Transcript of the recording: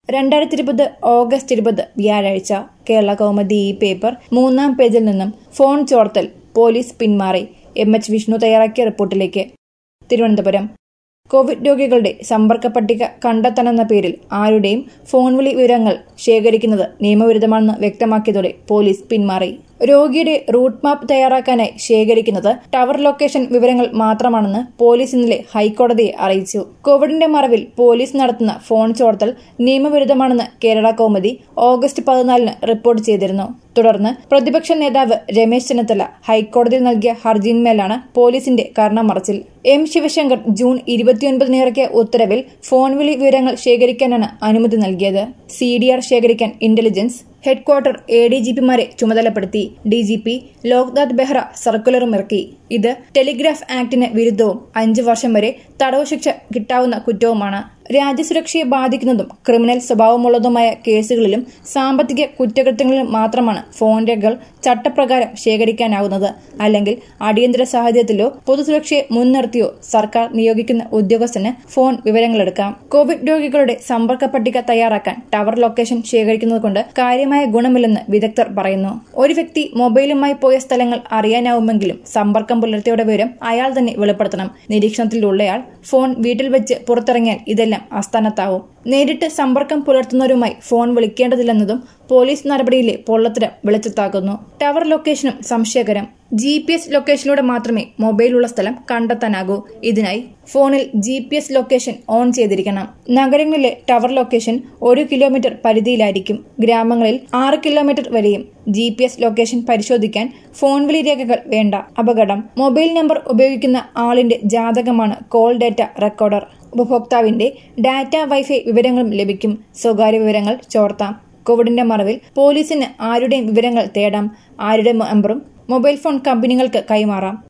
രണ്ടായിരത്തി ഇരുപത് ഓഗസ്റ്റ് ഇരുപത് വ്യാഴാഴ്ച കേരള കൗമുദി ഈ പേപ്പർ മൂന്നാം പേജിൽ നിന്നും ഫോൺ ചോർത്തൽ പോലീസ് പിന്മാറി എം എച്ച് വിഷ്ണു തയ്യാറാക്കിയ റിപ്പോർട്ടിലേക്ക് തിരുവനന്തപുരം കോവിഡ് രോഗികളുടെ സമ്പർക്ക പട്ടിക കണ്ടെത്തണമെന്ന പേരിൽ ആരുടെയും ഫോൺ വിളി വിവരങ്ങൾ ശേഖരിക്കുന്നത് നിയമവിരുദ്ധമാണെന്ന് വ്യക്തമാക്കിയതോടെ പോലീസ് പിന്മാറി രോഗിയുടെ റൂട്ട് മാപ്പ് തയ്യാറാക്കാനായി ശേഖരിക്കുന്നത് ടവർ ലൊക്കേഷൻ വിവരങ്ങൾ മാത്രമാണെന്ന് പോലീസ് ഇന്നലെ ഹൈക്കോടതിയെ അറിയിച്ചു കോവിഡിന്റെ മറവിൽ പോലീസ് നടത്തുന്ന ഫോൺ ചോർത്തൽ നിയമവിരുദ്ധമാണെന്ന് കേരള കൗമുദി ഓഗസ്റ്റ് പതിനാലിന് റിപ്പോർട്ട് ചെയ്തിരുന്നു തുടർന്ന് പ്രതിപക്ഷ നേതാവ് രമേശ് ചെന്നിത്തല ഹൈക്കോടതിയിൽ നൽകിയ ഹർജിയിന്മേലാണ് പോലീസിന്റെ കർണമറച്ചിൽ എം ശിവശങ്കർ ജൂൺ ഇരുപത്തിയൊൻപതിന് ഇറക്കിയ ഉത്തരവിൽ ഫോൺ വിളി വിവരങ്ങൾ ശേഖരിക്കാനാണ് അനുമതി നൽകിയത് സി ഡി ആർ ശേഖരിക്കാൻ intelligence headquarter A D G പിമാരെ ചുമതലപ്പെടുത്തി D G P Loknath Behera സർക്കുലറും ഇറക്കി ഇത് ടെലിഗ്രാഫ് ആക്ടിന് വിരുദ്ധവും അഞ്ചു വർഷം വരെ തടവ് ശിക്ഷ കിട്ടാവുന്ന കുറ്റവുമാണ് രാജ്യസുരക്ഷയെ ബാധിക്കുന്നതും ക്രിമിനൽ സ്വഭാവമുള്ളതുമായ കേസുകളിലും സാമ്പത്തിക കുറ്റകൃത്യങ്ങളിലും മാത്രമാണ് ഫോൺ രേഖകൾ ചട്ടപ്രകാരം ശേഖരിക്കാനാവുന്നത് അല്ലെങ്കിൽ അടിയന്തര സാഹചര്യത്തിലോ പൊതുസുരക്ഷയെ മുൻനിർത്തിയോ സർക്കാർ നിയോഗിക്കുന്ന ഉദ്യോഗസ്ഥന് ഫോൺ വിവരങ്ങളെടുക്കാം കോവിഡ് രോഗികളുടെ സമ്പർക്ക പട്ടിക തയ്യാറാക്കാൻ ടവർ ലൊക്കേഷൻ ശേഖരിക്കുന്നത് കൊണ്ട് കാര്യമായ ഗുണമില്ലെന്ന് വിദഗ്ധർ പറയുന്നു ഒരു വ്യക്തി മൊബൈലുമായി പോയ സ്ഥലങ്ങൾ അറിയാനാവുമെങ്കിലും സമ്പർക്കം പുലർത്തിയുടെ വിവരം അയാൾ തന്നെ വെളിപ്പെടുത്തണം നിരീക്ഷണത്തിലുള്ളയാൾ ഫോൺ വീട്ടിൽ വെച്ച് പുറത്തിറങ്ങിയാൽ ഇതെല്ലാം അസ്ഥാനത്താവും നേരിട്ട് സമ്പർക്കം പുലർത്തുന്നവരുമായി ഫോൺ വിളിക്കേണ്ടതില്ലെന്നതും പോലീസ് നടപടിയിലെ പൊള്ളത്തരം വെളിച്ചത്താക്കുന്നു ടവർ ലൊക്കേഷനും സംശയകരം ജി പി എസ് ലൊക്കേഷനിലൂടെ മാത്രമേ മൊബൈലുള്ള സ്ഥലം കണ്ടെത്താനാകൂ ഇതിനായി ഫോണിൽ G P S location on ചെയ്തിരിക്കണം നഗരങ്ങളിലെ ടവർ ലൊക്കേഷൻ ഒരു കിലോമീറ്റർ പരിധിയിലായിരിക്കും ഗ്രാമങ്ങളിൽ ആറ് കിലോമീറ്റർ വരെയും ജി പി എസ് ലൊക്കേഷൻ പരിശോധിക്കാൻ ഫോൺ വിളി രേഖകൾ വേണ്ട അപകടം മൊബൈൽ നമ്പർ ഉപയോഗിക്കുന്ന ആളിന്റെ ജാതകമാണ് കോൾ ഡേറ്റ റെക്കോർഡർ ഉപഭോക്താവിന്റെ ഡാറ്റ വൈഫൈ വിവരങ്ങളും ലഭിക്കും സ്വകാര്യ വിവരങ്ങൾ ചോർത്താം കോവിഡിന്റെ മറവിൽ പോലീസിന് ആരുടെയും വിവരങ്ങൾ തേടാം ആരുടെ നമ്പറും മൊബൈൽ ഫോൺ കമ്പനികൾക്ക് കൈമാറാം